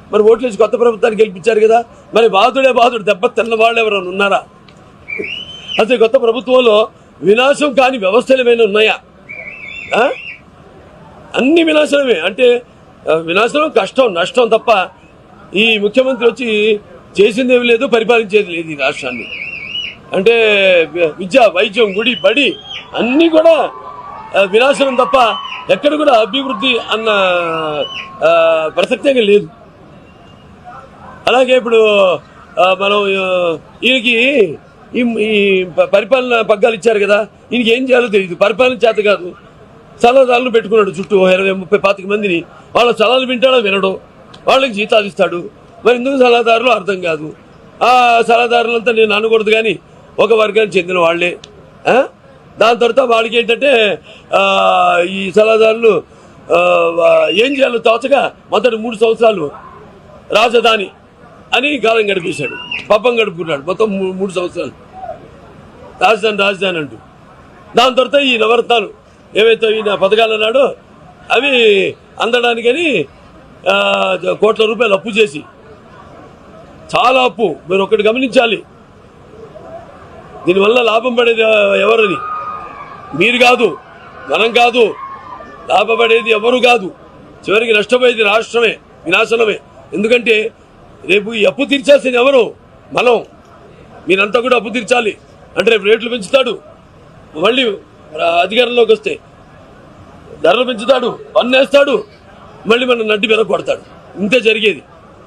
మరి ఓట్లేసి కొత్త ప్రభుత్వాన్ని గెలిపించారు కదా మరి బాధుడే బాధుడు దెబ్బ తిన్న వాళ్ళు ఎవరైనా ఉన్నారా అసలు కొత్త ప్రభుత్వంలో వినాశం కాని వ్యవస్థలు ఏమైనా ఉన్నాయా ఆ? అన్ని వినాశనమే అంటే ఆ, వినాశనం కష్టం నష్టం తప్ప ఈ ముఖ్యమంత్రి వచ్చి చేసింది ఏమి లేదు పరిపాలించేది లేదు ఈ రాష్ట్రాన్ని అంటే వి- విద్య వైద్యం గుడి బడి అన్నీ కూడా ఆ, వినాశనం తప్ప ఎక్కడ కూడా అభివృద్ధి అన్న ఆ, ప్రసక్తే లేదు అలాగే ఇప్పుడు ఆ, మనం ఆ, ఈయనకి ఈ ఈ ప- పరిపాలన పగ్గాలు ఇచ్చారు కదా ఈయనకి ఏం చేయాలో తెలియదు పరిపాలన చేత కాదు సలహాదారులు పెట్టుకున్నాడు చుట్టూ ఓ ఇరవై ముప్పై పాతిక మందిని వాళ్ళ సలహాలు వింటాడో వినడో వాళ్ళకి జీతాలు ఇస్తాడు మరి ఎందుకు సలహాదారులు అర్థం కాదు ఆ సలహాదారులంతా నేను అనకూడదు కానీ ఒక వర్గానికి చెందిన వాళ్ళే ఆ? దాని తర్వాత వాళ్ళకి ఏంటంటే ఆ, ఈ సలహాదారులు ఆ, వా- ఏం చేయాలో తోచగా మొదటి మూడు సంవత్సరాలు రాజధాని అని కాలం గడిపేశాడు పాపం గడుపుకున్నాడు మొత్తం మూ- మూడు సంవత్సరాలు రాజధాని రాజధాని అంటూ దాని తర్వాత ఈ నవరత్నాలు ఏవైతే ఈయన పథకాలు అన్నాడో అవి అందడానికని ఆ, కోట్ల రూపాయలు అప్పు చేసి చాలా అప్పు మీరు ఒకటి గమనించాలి దీనివల్ల లాభం పడేది ఎవరని మీరు కాదు మనం కాదు లాభపడేది ఎవరు కాదు చివరికి నష్టపోయేది రాష్ట్రమే వినాశనమే ఎందుకంటే రేపు ఈ అప్పు తీర్చాల్సింది ఎవరు మనం మీరంతా కూడా అప్పు తీర్చాలి అంటే రేపు రేట్లు పెంచుతాడు మళ్ళీ అధికారంలోకి వస్తే ధరలు పెంచుతాడు పన్నేస్తాడు మళ్ళీ మన నడ్డి మీద కొడతాడు ఇంతే జరిగేది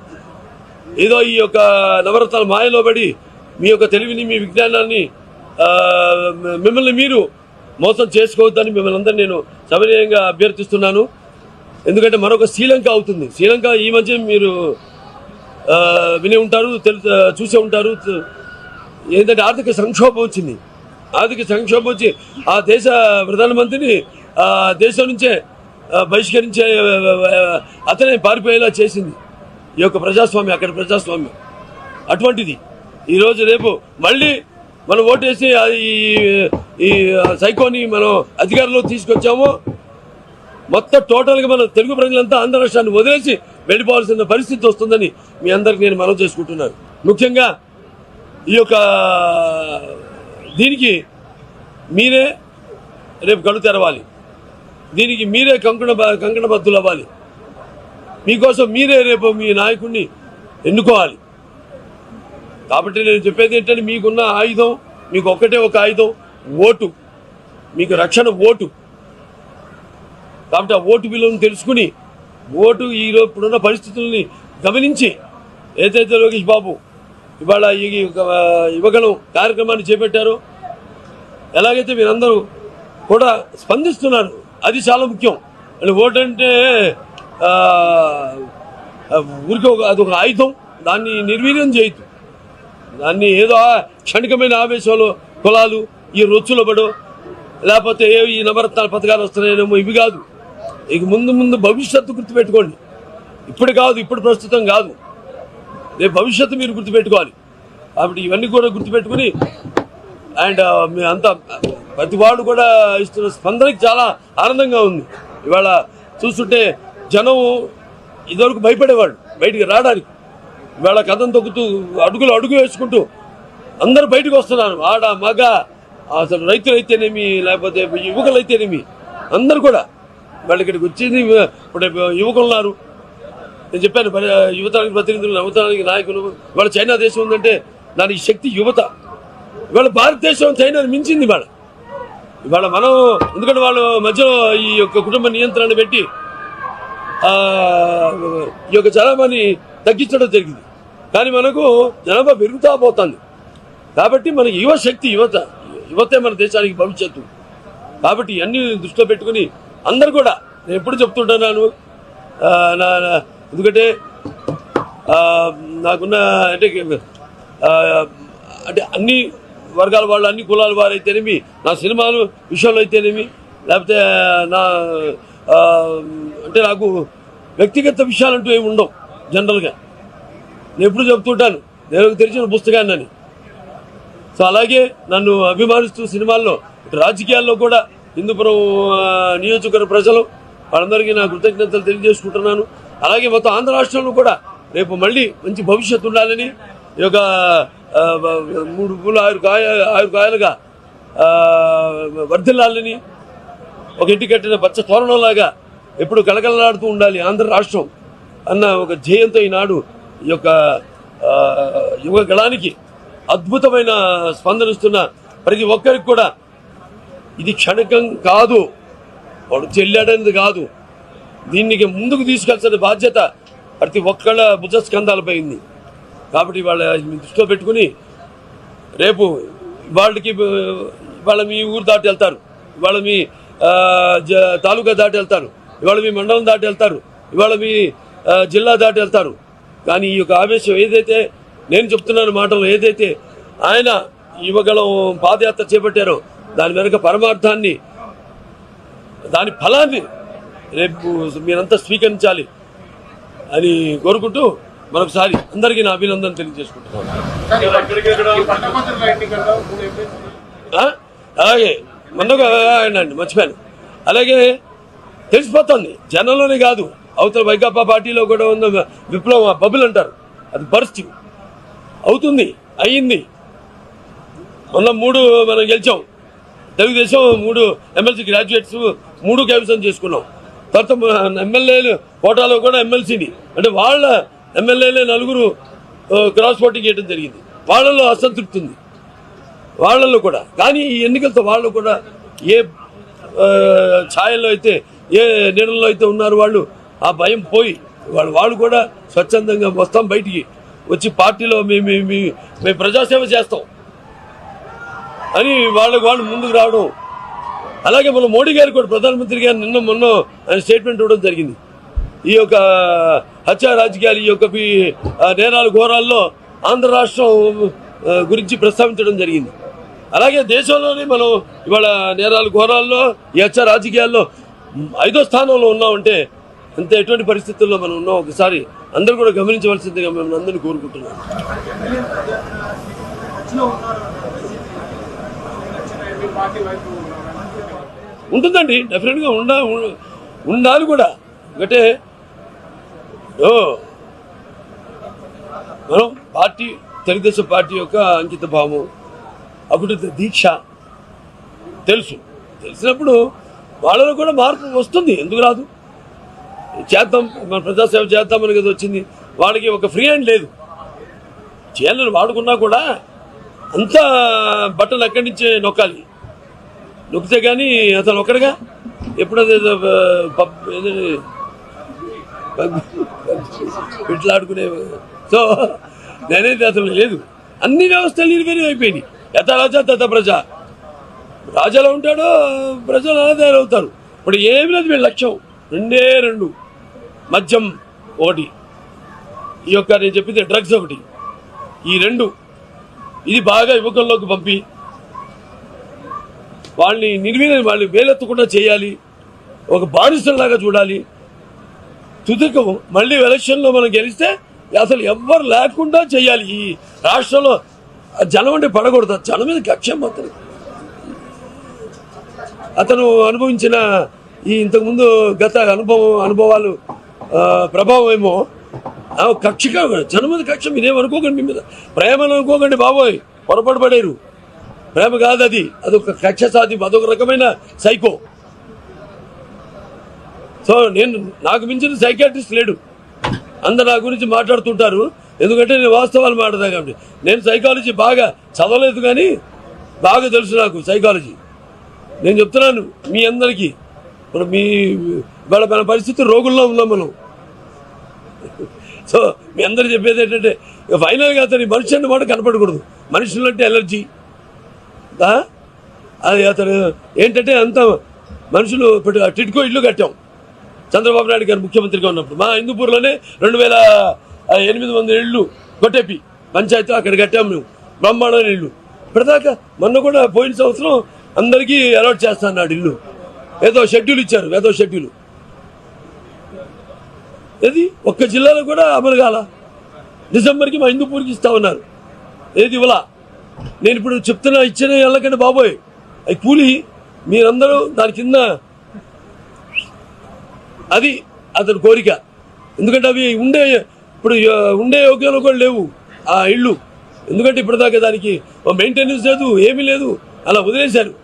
ఏదో ఈ యొక్క నవరత్నాల మాయలో పడి మీ యొక్క తెలివిని మీ విజ్ఞానాన్ని ఆ, మిమ్మల్ని మీరు మోసం చేసుకోవద్దని మిమ్మల్ని అందరినీ నేను సవినయంగా అభ్యర్థిస్తున్నాను ఎందుకంటే మరొక శ్రీలంక అవుతుంది శ్రీలంక ఈ మధ్య మీరు ఆ, వినే ఉంటారు తెలు చూసే ఉంటారు ఏంటంటే ఆర్థిక సంక్షోభం వచ్చింది ఆర్థిక సంక్షోభం వచ్చి ఆ దేశ ప్రధానమంత్రిని ఆ దేశం నుంచే ఆ, బహిష్కరించే ఆ, అతనే పారిపోయేలా చేసింది ఈ యొక్క ప్రజాస్వామ్యం అక్కడ ప్రజాస్వామ్యం అటువంటిది ఈ రోజు రేపు మళ్ళీ మనం ఓటేసి ఆ ఈ ఈ సైకోని మనం అధికారంలో తీసుకొచ్చామో మొత్తం టోటల్ గా మన తెలుగు ప్రజలంతా ఆంధ్ర రాష్ట్రాన్ని వదిలేసి వెళ్ళిపోవాల్సిన పరిస్థితి వస్తుందని మీ అందరికి నేను మనవి చేసుకుంటున్నాను ముఖ్యంగా ఈ యొక్క దీనికి మీరే రేపు కళ్ళు తెరవాలి దీనికి మీరే కంకణ కంకణ బద్దులు అవ్వాలి మీకోసం మీరే రేపు మీ నాయకుడిని ఎన్నుకోవాలి కాబట్టి నేను చెప్పేది ఏంటంటే మీకున్న ఆయుధం మీకు ఒక్కటే ఒక ఆయుధం ఓటు మీకు రక్షణ ఓటు కాబట్టి ఆ ఓటు విలువను తెలుసుకుని ఓటు ఈ రో- ఇప్పుడున్న పరిస్థితుల్ని గమనించి ఏదైతే లోకేష్ బాబు ఇవాళ ఈ యొక్క, ఆ, యువగణం కార్యక్రమాన్ని చేపట్టారో ఎలాగైతే మీరందరూ కూడా స్పందిస్తున్నారు అది చాలా ముఖ్యం అంటే ఓటు అంటే ఆ, ఆ, ఊరికే ఒక అదొక ఆయుధం దాన్ని నిర్వీర్యం చేయొద్దు దాన్ని ఏదో ఆ క్షణికమైన ఆవేశంలో కులాలు ఈ రొచ్చులో పడో లేకపోతే ఏ ఈ నవరత్నాల పథకాలు వస్తున్నాయేమో ఇవి కాదు ఇక ముందు ముందు భవిష్యత్తు గుర్తుపెట్టుకోండి ఇప్పుడు కాదు ఇప్పుడు ప్రస్తుతం కాదు రేపు భవిష్యత్తు మీరు గుర్తుపెట్టుకోవాలి కాబట్టి ఇవన్నీ కూడా గుర్తుపెట్టుకుని అండ్ మీ అంతా ప్రతి వాడు కూడా ఇస్తున్న స్పందనకి చాలా ఆనందంగా ఉంది ఇవాళ చూస్తుంటే జనం ఇదివరకు భయపడేవాడు బయటికి రావడానికి ఇవాళ కథం తొక్కుతూ అడుగులు అడుగు వేసుకుంటూ అందరూ బయటకు వస్తున్నారు ఆడ మగ అసలు రైతులు అయితేనేమి లేకపోతే యువకులు అయితేనేమి అందరు కూడా వాళ్ళు ఇక్కడికి వచ్చింది ఇప్పుడు యువకులు ఉన్నారు నేను చెప్పాను మరి యువతానికి ప్రతినిధులు యువతానికి నాయకులు ఇవాళ చైనా దేశం ఉందంటే దానికి శక్తి యువత ఇవాళ భారతదేశం చైనాని మించింది ఇవాళ ఇవాళ మనం ఎందుకంటే వాళ్ళు మధ్యలో ఈ యొక్క కుటుంబ నియంత్రణ పెట్టి ఆ, ఈ యొక్క జనాభాని తగ్గించడం జరిగింది కానీ మనకు జనాభా పెరుగుతా పోతుంది కాబట్టి మనకి యువ శక్తి యువత యువతే మన దేశానికి భవిష్యత్తు కాబట్టి ఇవన్నీ దృష్టిలో పెట్టుకుని అందరు కూడా నేను ఎప్పుడు చెప్తుంటున్నాను ఆ, నా నా- ఎందుకంటే ఆ, నాకున్న అంటే ఆ, అంటే అన్ని వర్గాల వాళ్ళు అన్ని కులాల వారు అయితేనేమి నా సినిమాలు విషయంలో అయితేనేమి లేకపోతే నా ఆ, అంటే నాకు వ్యక్తిగత విషయాలంటూ ఏమి ఉండవు జనరల్గా నేను ఎప్పుడు చెప్తుంటాను నేను ఒక తెరిచిన పుస్తకాన్ని అని సో అలాగే నన్ను అభిమానిస్తూ సినిమాల్లో ఇటు రాజకీయాల్లో కూడా హిందూపురం ఆ, నియోజకవర్గ ప్రజలు వాళ్ళందరికీ నా కృతజ్ఞతలు తెలియజేసుకుంటున్నాను అలాగే మొత్తం ఆంధ్ర రాష్ట్రంలో కూడా రేపు మళ్ళీ మంచి భవిష్యత్తు ఉండాలని ఈ యొక్క ఆ, మూడు పూలు ఆరు కాయ ఆరు కాయలుగా ఆ, వర్ధిల్లాలని ఒక ఇంటి కట్టిన పచ్చ తోరణంలాగా ఎప్పుడు కలకలలాడుతూ ఉండాలి ఆంధ్ర రాష్ట్రం అన్న ఒక ధ్యేయంతో ఈనాడు ఈ యొక్క ఆ, యువ గళానికి అద్భుతమైన స్పందనిస్తున్న ప్రతి ఒక్కరికి కూడా ఇది క్షణికం కాదు వాడు చెల్లాడనేది కాదు దీనికి ముందుకు తీసుకెళ్తున్న బాధ్యత ప్రతి ఒక్కళ్ళ భుజస్కంధాలపై ఉంది కాబట్టి వాళ్ళ దృష్టిలో పెట్టుకుని రేపు వాళ్ళకి ఇవాళ మీ ఊరు దాటి వెళ్తారు ఇవాళ మీ ఆ, జ- తాలూకా దాటి వెళ్తారు ఇవాళ మీ మండలం దాటి వెళ్తారు ఇవాళ మీ ఆ, జిల్లా దాటి వెళ్తారు కానీ ఈ యొక్క ఆవేశం ఏదైతే నేను చెప్తున్నాను మాటలు ఏదైతే ఆయన యువగళం పాదయాత్ర చేపట్టారో దాని వెనుక పరమార్థాన్ని దాని ఫలాన్ని రేపు మీరంతా స్వీకరించాలి అని కోరుకుంటూ మరొకసారి అందరికీ నా అభినందన తెలియజేసుకుంటున్నాను ఈ పట్టభద్రుల ఎన్నికల్లో మూడు ఎంపీలు ఆ? అలాగే మొన్నగా అండి మర్చిపోయాను అలాగే తెలిసిపోతుంది జనంలోనే కాదు అవతల వైకాపా పార్టీలో కూడా ఉన్న విప్లవం ఆ బబుల్ అంటారు అది పరిస్థితి అవుతుంది అయ్యింది మొన్న మూడు మనం గెలిచాం తెలుగుదేశం మూడు ఎమ్మెల్సీ గ్రాడ్యుయేట్స్ మూడు కైవసం చేసుకున్నాం తర్వాత ఎమ్మెల్యేలు కోటాలో కూడా ఎమ్మెల్సీని అంటే వాళ్ళ ఎమ్మెల్యేలే నలుగురు ఆ, క్రాస్ ఓటింగ్ చేయడం జరిగింది వాళ్ళలో అసంతృప్తి ఉంది వాళ్ళల్లో కూడా కానీ ఈ ఎన్నికలతో వాళ్ళు కూడా ఏ ఆ, ఛాయల్లో అయితే ఏ నీడల్లో అయితే ఉన్నారు వాళ్ళు ఆ భయం పోయి వాళ్ళు వాళ్ళు కూడా స్వచ్ఛందంగా వస్తాం బయటికి వచ్చి పార్టీలో మేము మేము- మేము- మేము ప్రజాసేవ చేస్తాం అని వాళ్ళకి వాళ్ళు ముందుకు రావడం అలాగే మన మోడీ గారు కూడా ప్రధానమంత్రి గారు నిన్న మొన్న ఆయన స్టేట్మెంట్ ఇవ్వడం జరిగింది ఈ యొక్క హత్య రాజకీయాలు ఈ యొక్క పి- ఆ నేరాలు ఘోరాల్లో ఆంధ్ర రాష్ట్రం ఆ, గురించి ప్రస్తావించడం జరిగింది అలాగే దేశంలోనే మనం ఇవాళ నేరాలు ఘోరాల్లో ఈ హత్య రాజకీయాల్లో ఐదో స్థానంలో ఉన్నామంటే అంత ఎటువంటి పరిస్థితుల్లో మనం ఉన్నాం ఒకసారి అందరూ కూడా గమనించవలసిందిగా మేము అందరినీ కోరుకుంటున్నాం మీ పార్టీ వైపు ఉన్నారా? ఉంటుందండి డెఫినెట్గా ఉండ ఉం- ఉండాలి కూడా ఒకటే ఓ మనం పార్టీ తెలుగుదేశం పార్టీ యొక్క అంకిత భావం అకుటిత దీక్ష తెలుసు తెలిసినప్పుడు వాళ్ళలో కూడా మార్పు వస్తుంది ఎందుకు రాదు చేద్దాం మన ప్రజాసేవ చేద్దామని కదా వచ్చింది వాళ్ళకి ఒక ఫ్రీ హ్యాండ్ లేదు చేయాలని వాడుకున్నా కూడా అంతా బట్టలు ఎక్కడి నుంచే నొక్కాలి నొక్కితే కానీ అతను ఒక్కడిగా ఎప్పుడైతే పబ్ ఏదండి పిట్లాడుకునే సో నేనైతే అసలు లేదు అన్ని వ్యవస్థలు నిర్వీర్యం అయిపోయినాయి యథ రాజా తథ ప్రజ రాజాలో ఉంటాడో ప్రజలు అలా అవుతారు ఇప్పుడు ఏమి లేదు వీళ్ళ లక్ష్యం రెండే రెండు మద్యం ఒకటి ఈ యొక్క నేను చెప్పింది డ్రగ్స్ ఒకటి ఈ రెండు ఇది బాగా యువకుల్లోకి పంపి వాళ్ళని నిర్వీర్యం వాళ్ళని వేలెత్తకుండా చేయాలి ఒక బానిసలాగా చూడాలి తుదకు మళ్ళీ ఎలక్షన్లో మనం గెలిస్తే అసలు ఎవ్వరు లేకుండా చేయాలి ఈ రాష్ట్రంలో ఆ జనం అంటే పడకూడదు ఆ జనం మీద కక్షం అతను అతను అనుభవించిన ఈ ఇంతకుముందు గత అనుభవం అనుభవాలు ఆ, ప్రభావం ఏమో ఆ కక్ష కాదు జనం మీద కక్ష మీరేం అనుకోకండి మీ మీద ప్రేమను అనుకోకండి బాబోయ్ పొరపాటు పడేరు ప్రేమ కాదు అది అదొక కక్ష సాధింపు అదొక రకమైన సైకో సో నేను నాకు మించిన సైకాట్రిస్ట్ లేడు అందరు నా గురించి మాట్లాడుతుంటారు ఎందుకంటే నేను వాస్తవాలు మాట్లాడదా కాబట్టి నేను సైకాలజీ బాగా చదవలేదు కానీ బాగా తెలుసు నాకు సైకాలజీ నేను చెప్తున్నాను మీ అందరికీ ఇప్పుడు మీ ఇవాళ మన పరిస్థితి రోగుల్లో ఉన్నాం మనం సో మీ అందరు చెప్పేది ఏంటంటే ఇక ఫైనల్గా అతని మనిషి అన్న మాట కనపడకూడదు మనుషులు అంటే ఎలర్జీ ఆ? అది అతను ఏంటంటే అంత మనుషులు ఇప్పుడు ఆ టిట్కో ఇల్లు కట్టాం చంద్రబాబు నాయుడు గారు ముఖ్యమంత్రిగా ఉన్నప్పుడు మా హిందూపూర్లోనే రెండు వేల ఎనిమిది వందల ఇళ్ళు కొట్టేపి పంచాయతీ అక్కడ కట్టాము మేము బ్రహ్మాండమైన ఇల్లు ఇప్పటిదాకా మొన్న కూడా పోయిన సంవత్సరం అందరికీ అలాట్ చేస్తాన్నాడు ఇల్లు ఏదో షెడ్యూల్ ఇచ్చారు ఏదో షెడ్యూల్ ఏది ఒక్క జిల్లాలో కూడా అమలు కాల డిసెంబర్కి మా హిందూపూర్కి ఇస్తా ఉన్నారు ఏది ఇవ్వలా నేను ఇప్పుడు చెప్తున్నా ఇచ్చిన వెళ్ళకండి బాబోయ్ అవి కూలి మీరందరూ దాని కింద అది అతని కోరిక ఎందుకంటే అవి ఉండే ఇప్పుడు ఆ, ఉండే యోగ్యాలు కూడా లేవు ఆ ఇళ్ళు ఎందుకంటే ఇప్పటిదాకా దానికి మెయింటెనెన్స్ లేదు ఏమీ లేదు అలా వదిలేశారు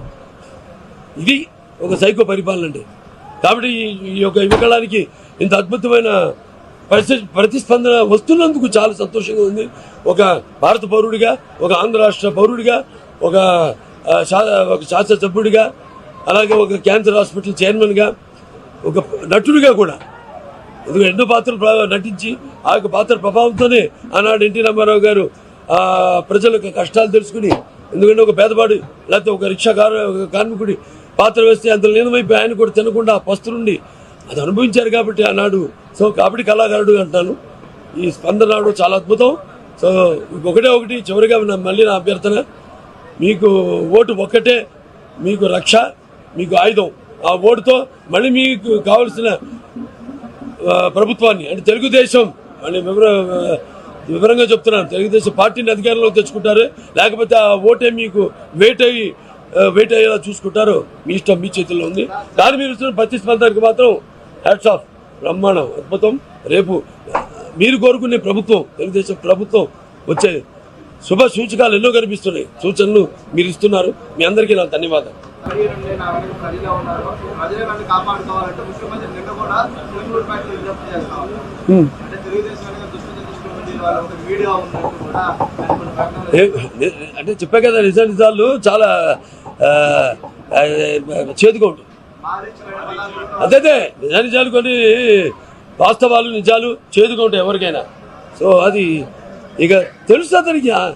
ఇది ఒక సైకో పరిపాలన అంటే కాబట్టి ఈ- ఈ యొక్క యువకళానికి ఇంత అద్భుతమైన పరిస్థితి ప్రతిస్పందన వస్తున్నందుకు చాలా సంతోషంగా ఉంది ఒక భారత పౌరుడిగా ఒక ఆంధ్ర రాష్ట్ర పౌరుడిగా ఒక ఆ, శా- ఒక శాసనసభ్యుడిగా అలాగే ఒక క్యాన్సర్ హాస్పిటల్ చైర్మన్గా ఒక నటుడిగా కూడా ఎందుకంటే ఎన్నో పాత్రలు ప్ర- నటించి ఆ యొక్క పాత్ర ప్రభావంతోనే ఆనాడు ఎన్టీ రామారావు గారు ఆ ప్రజలకు కష్టాలు తెలుసుకుని ఎందుకంటే ఒక పేదవాడు లేకపోతే ఒక రిక్షా కారు ఒక కార్మికుడి పాత్ర వేస్తే అంత లీనమైపోయి ఆయన కూడా తినకుండా ఆ పస్తులుండి అది అనుభవించారు కాబట్టి ఆనాడు సో కాబట్టి కళాకారుడు అంటాను ఈ స్పందన రావడం చాలా అద్భుతం సో ఒకటే ఒకటి చివరిగా నా- మళ్ళీ నా అభ్యర్థన మీకు ఓటు ఒక్కటే మీకు రక్ష మీకు ఆయుధం ఆ ఓటుతో మళ్ళీ మీకు కావలసిన ఆ, ప్రభుత్వాన్ని అంటే తెలుగుదేశం అని వివర వివరంగా చెప్తున్నాను తెలుగుదేశం పార్టీని అధికారంలోకి తెచ్చుకుంటారు లేకపోతే ఆ ఓటే మీకు వెయిట్ అయ్యి ఆ, వెయిట్ అయ్యేలా చూసుకుంటారు మీ ఇష్టం మీ చేతుల్లో ఉంది కానీ మీరు ఇస్తున్న ప్రతిస్పందనకి మాత్రం హ్యాట్స్ ఆఫ్ బ్రహ్మాండం అద్భుతం రేపు మీరు కోరుకునే ప్రభుత్వం తెలుగుదేశం ప్రభుత్వం వచ్చే శుభ సూచకాలు ఎన్నో కనిపిస్తున్నాయి సూచనలు మీరు ఇస్తున్నారు మీ అందరికీ నా ధన్యవాదాలు పదిహేను నా వెనక ప్రజలే ఉన్నారు ప్రజలే నన్ను కాపాడుకోవాలంటే ముఖ్యమంత్రి నిన్న కూడా తెలుగు పార్టీ విజ్ఞప్తి చేస్తాం అంటే తెలుగుదేశం వెనక దుష్ట దృష్టి వాళ్ళు ఒక మీడియా ఉన్నట్టు కూడా ఆయన కొన్ని ప్రకటనలు ఏ- ని- అంటే చెప్పా కదా నిజ నిజాలు చాలా ఆ, ఆ, చేదుగా ఉంటుంది మారించిన పదాలు అదే అదే నిజ నిజాలు కొన్ని వాస్తవాలు నిజాలు చేదుగా ఉంటాయి ఎవరికైనా సో అది ఇక తెలుసు అతనికి ఆ-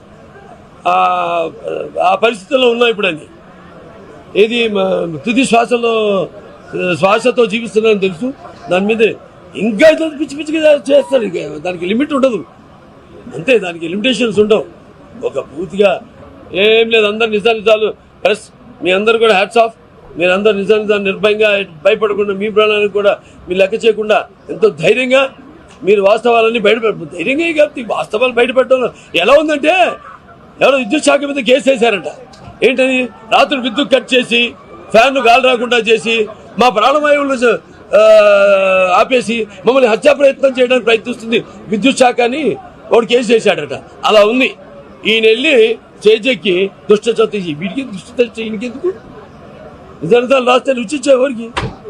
ఆ- ఆ పరిస్థితుల్లో ఉన్నాయి ఇప్పుడు అని ఏది మ- తుది శ్వాసలో శ్వాసతో జీవిస్తున్నానని తెలుసు దాని మీద ఇంకా ఇట్లా పిచ్చి పిచ్చిగా చేస్తారు ఇక దానికి లిమిట్ ఉండదు అంతే దానికి లిమిటేషన్స్ ఉండవు ఒక పూర్తిగా ఏం లేదు అందరు నిజా నిజాలు ప్లస్ మీ అందరు కూడా హ్యాట్స్ ఆఫ్ మీరు అందరు నిజా నిజాలు నిర్భయంగా భయపడకుండా మీ ప్రాణానికి కూడా మీరు లెక్క చేయకుండా ఎంతో ధైర్యంగా మీరు వాస్తవాలన్నీ బయట ధైర్యంగా కాబట్టి వాస్తవాలు బయటపెట్టడం ఎలా ఉందంటే ఎవరో విద్యుత్ శాఖ మీద కేసు వేశారంట ఏంటని రాత్రి విద్యుత్ కట్ చేసి ఫ్యాన్ గాలి రాకుండా చేసి మా ప్రాణవాయువులు ఆ, ఆపేసి మమ్మల్ని హత్యా ప్రయత్నం చేయడానికి ప్రయత్నిస్తుంది విద్యుత్ శాఖ అని వాడు కేసు చేశాడట అలా ఉంది ఈయన వెళ్ళి చేజెక్కి దుష్ట చత్తి వీడికి దుష్ట చత్తి ఈయనకెందుకు నిజాలు రాస్తే రుచి ఎవరికి